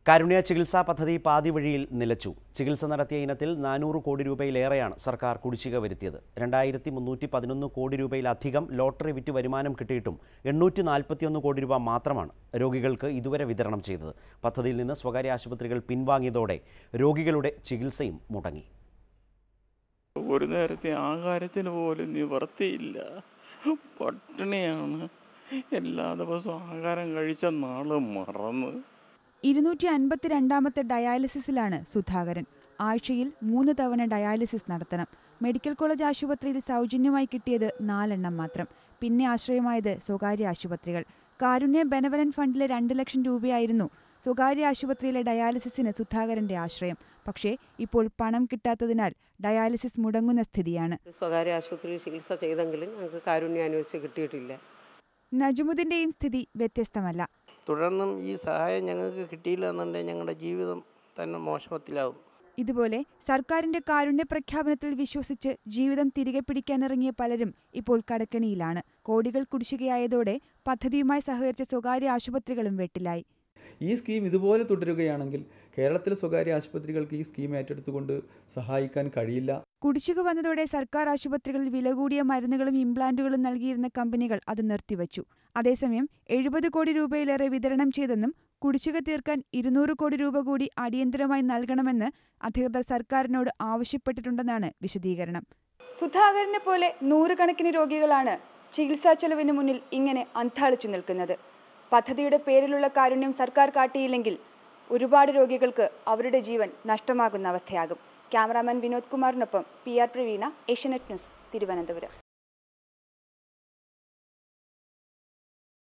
കാരുണ്യ ചികിത്സാ പദ്ധതി പാതി വഴിയിൽ നിലച്ചു ചികിത്സ നടത്തിയ ഇനത്തിൽ നാനൂറ് കോടി രൂപയിലേറെയാണ് സർക്കാർ കുടിശ്ശിക വരുത്തിയത് രണ്ടായിരത്തി മുന്നൂറ്റി പതിനൊന്ന് കോടി രൂപയിലധികം ലോട്ടറി വിറ്റ് വരുമാനം കിട്ടിയിട്ടും എണ്ണൂറ്റി നാൽപ്പത്തിയൊന്ന് കോടി രൂപ മാത്രമാണ് രോഗികൾക്ക് ഇതുവരെ വിതരണം ചെയ്തത് പദ്ധതിയിൽ നിന്ന് സ്വകാര്യ ആശുപത്രികൾ പിൻവാങ്ങിയതോടെ രോഗികളുടെ ചികിത്സയും മുടങ്ങി ഒരു നേരത്തെ ആഹാരത്തിന് പോലും നിവർത്തിയില്ല പട്ടിണിയാണ് എല്ലാ ദിവസവും ആഹാരം കഴിച്ച നാള് മറന്ന് ഇരുന്നൂറ്റി അൻപത്തിരണ്ടാമത്തെ ഡയാലിസിസിലാണ് സുധാകരൻ ആഴ്ചയിൽ മൂന്ന് തവണ ഡയാലിസിസ് നടത്തണം മെഡിക്കൽ കോളേജ് ആശുപത്രിയിൽ സൗജന്യമായി കിട്ടിയത് നാലെണ്ണം മാത്രം പിന്നെ ആശ്രയമായത് സ്വകാര്യ ആശുപത്രികൾ കാരുണ്യ ബെനവലൻ ഫണ്ടിലെ രണ്ട് ലക്ഷം രൂപയായിരുന്നു സ്വകാര്യ ആശുപത്രിയിലെ ഡയാലിസിസിന് സുധാകരന്റെ ആശ്രയം പക്ഷേ ഇപ്പോൾ പണം കിട്ടാത്തതിനാൽ ഡയാലിസിസ് മുടങ്ങുന്ന സ്ഥിതിയാണ് സ്വകാര്യ ആശുപത്രിയിൽ ചികിത്സ ചെയ്തെങ്കിലും ഞങ്ങൾക്ക് കാരുണ്യം അനുവദിച്ച് കിട്ടിയിട്ടില്ല നജുമുദ്ദീന്റെയും സ്ഥിതി വ്യത്യസ്തമല്ല തുടർന്നും ഈ സഹായം ഞങ്ങൾക്ക് കിട്ടിയില്ല എന്നുണ്ടെങ്കിൽ ഞങ്ങളുടെ ജീവിതം തന്നെ മോശത്തിലാവും ഇതുപോലെ സർക്കാരിന്റെ കാരുണ്യ പ്രഖ്യാപനത്തിൽ വിശ്വസിച്ച് ജീവിതം തിരികെ പിടിക്കാനിറങ്ങിയ പലരും ഇപ്പോൾ കടക്കണിയിലാണ് കോടികൾ കുടിശ്ശികയായതോടെ പദ്ധതിയുമായി സഹകരിച്ച സ്വകാര്യ ആശുപത്രികളും വെട്ടിലായി ഈ സ്കീം ഇതുപോലെ തുടരുകയാണെങ്കിൽ കേരളത്തിലെ സ്വകാര്യ ആശുപത്രികൾക്ക് ഈ സ്കീം ഏറ്റെടുത്തുകൊണ്ട് സഹായിക്കാൻ കഴിയില്ല കുടിശ്ശിക വന്നതോടെ സർക്കാർ ആശുപത്രികളിൽ വില കൂടിയ മരുന്നുകളും ഇംപ്ലാന്റുകളും നൽകിയിരുന്ന കമ്പനികൾ അത് നിർത്തിവച്ചു അതേസമയം എഴുപത് കോടി രൂപയിലേറെ വിതരണം ചെയ്തെന്നും കുടിശ്ശിക തീർക്കാൻ ഇരുന്നൂറ് കോടി രൂപ കൂടി അടിയന്തരമായി നൽകണമെന്ന് അധികൃതർ സർക്കാരിനോട് ആവശ്യപ്പെട്ടിട്ടുണ്ടെന്നാണ് വിശദീകരണം സുധാകരനെ പോലെ നൂറുകണക്കിന് രോഗികളാണ് ചികിത്സാ ചെലവിന് മുന്നിൽ ഇങ്ങനെ അന്താളിച്ചു നിൽക്കുന്നത് പദ്ധതിയുടെ പേരിലുള്ള കാരുണ്യം സർക്കാർ കാട്ടിയില്ലെങ്കിൽ ഒരുപാട് രോഗികൾക്ക് അവരുടെ ജീവൻ നഷ്ടമാകുന്ന അവസ്ഥയാകും ക്യാമറാമാൻ വിനോദ് കുമാറിനൊപ്പം P R Praveena Asianet news Thiruvananthapuram